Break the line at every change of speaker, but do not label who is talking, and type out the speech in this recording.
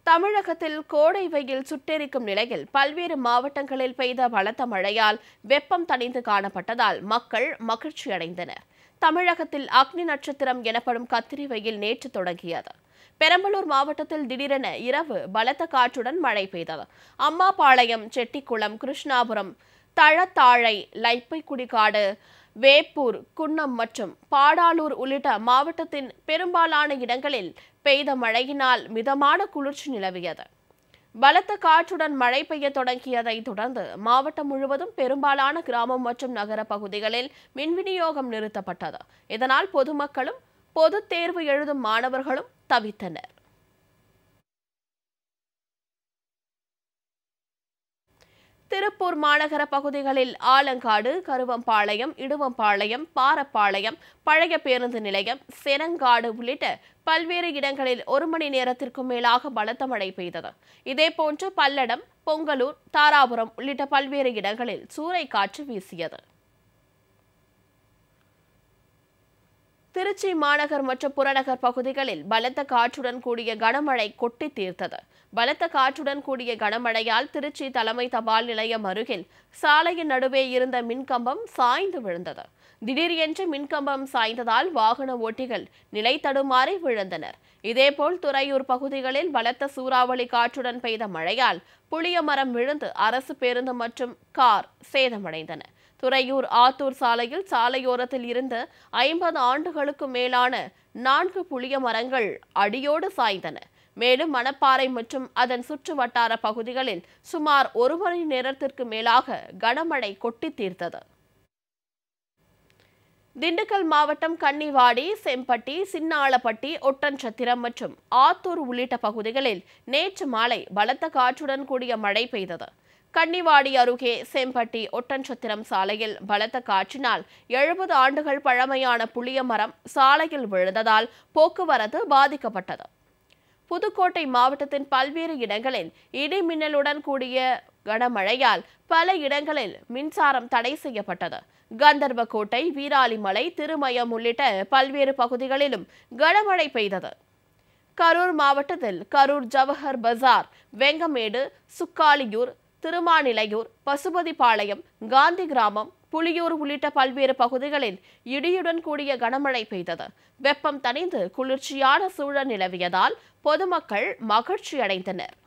தமிழகத்தில் கோடை வெயில் சுட்டெரிக்கும் நிலையில் பல்வேறு மாவட்டங்களில் பெய்த பலத்த மழையால் வெப்பம் தணிந்து காணப்பட்டதால் மக்கள் மகிழ்ச்சியடைந்தனர் தமிழகத்தில் அக்னி நட்சத்திரம் எனப்படும் கத்திரி வெயில் நேற்று தொடங்கியது பெரம்பலூர் மாவட்டத்தில் திடீரென இரவு பலத்த காற்றுடன் மழை பெய்தது அம்மாபாளையம் செட்டிக்குளம் கிருஷ்ணாபுரம் தழத்தாழை லைப்பைக்குடிக்காடு வேப்பூர் குன்னம் மற்றும் பாடாலூர் உள்ளிட்ட மாவட்டத்தின் பெரும்பாலான இடங்களில் பெய்த மழையினால் மிதமான குளிர்ச்சி நிலவியது பலத்த காற்றுடன் மழை பெய்ய தொடங்கியதைத் தொடர்ந்து மாவட்டம் முழுவதும் பெரும்பாலான கிராமம் மற்றும் நகர பகுதிகளில் மின் விநியோகம் நிறுத்தப்பட்டது இதனால் பொதுமக்களும் பொதுத் தேர்வு எழுதும் மாணவர்களும் தவித்தனர் திருப்பூர் மாநகர பகுதிகளில் ஆலங்காடு கருவம்பாளையம் இடுவம்பாளையம் பாரப்பாளையம் பழைய பேருந்து நிலையம் செனங்காடு உள்ளிட்ட பல்வேறு இடங்களில் ஒரு மணி நேரத்திற்கும் மேலாக பலத்த மழை பெய்தது இதேபோன்று பல்லடம் பொங்கலூர் தாராபுரம் உள்ளிட்ட பல்வேறு இடங்களில் சூறைக்காற்று வீசியது திருச்சி மாநகர் மற்றும் புறநகர் பகுதிகளில் பலத்த காற்றுடன் கூடிய கனமழை கொட்டி தீர்த்தது பலத்த காற்றுடன் கூடிய கனமழையால் திருச்சி தலைமை தபால் நிலையம் அருகில் சாலையின் நடுவே இருந்த மின்கம்பம் சாய்ந்து விழுந்தது திடீரென்று மின்கம்பம் சாய்ந்ததால் வாகன ஓட்டிகள் நிலை தடுமாறி விழுந்தனர் இதேபோல் துறையூர் பகுதிகளில் பலத்த சூறாவளி காற்றுடன் பெய்த மழையால் புளிய மரம் விழுந்து அரசு பேருந்து மற்றும் கார் சேதமடைந்தன துறையூர் ஆத்தூர் சாலையில் சாலையோரத்தில் இருந்த ஐம்பது ஆண்டுகளுக்கு மேலான நான்கு புளிய மரங்கள் அடியோடு சாய்ந்தன மேலும் மணப்பாறை மற்றும் அதன் சுற்று வட்டார பகுதிகளில் சுமார் ஒரு மணி நேரத்திற்கு மேலாக கனமழை கொட்டி தீர்த்தது திண்டுக்கல் மாவட்டம் கன்னிவாடி செம்பட்டி சின்னாளப்பட்டி ஒட்டன்சத்திரம் மற்றும் ஆத்தூர் உள்ளிட்ட பகுதிகளில் நேற்று மாலை பலத்த காற்றுடன் கூடிய மழை பெய்தது கன்னிவாடி அருகே செம்பட்டி ஒட்டன்சத்திரம் சாலையில் பலத்த காற்றினால் எழுபது ஆண்டுகள் பழமையான புளிய மரம் சாலையில் விழுந்ததால் போக்குவரத்து பாதிக்கப்பட்டது புதுக்கோட்டை மாவட்டத்தின் பல்வேறு இடங்களில் இடி மின்னலுடன் கூடிய கனமழையால் பல இடங்களில் மின்சாரம் தடை செய்யப்பட்டது கந்தர்வக்கோட்டை வீராலிமலை திருமயம் உள்ளிட்ட பல்வேறு பகுதிகளிலும் கனமழை பெய்தது கரூர் மாவட்டத்தில் கரூர் ஜவஹர் பஜார் வெங்கமேடு சுக்காலியூர் திருமாநிலையூர் பசுபதிபாளையம் காந்தி கிராமம் புலியூர் உள்ளிட்ட பல்வேறு பகுதிகளில் இடியுடன் கூடிய கனமழை பெய்தது வெப்பம் தணிந்து குளிர்ச்சியான சூழல் நிலவியதால் பொதுமக்கள் மகிழ்ச்சியடைந்தனர்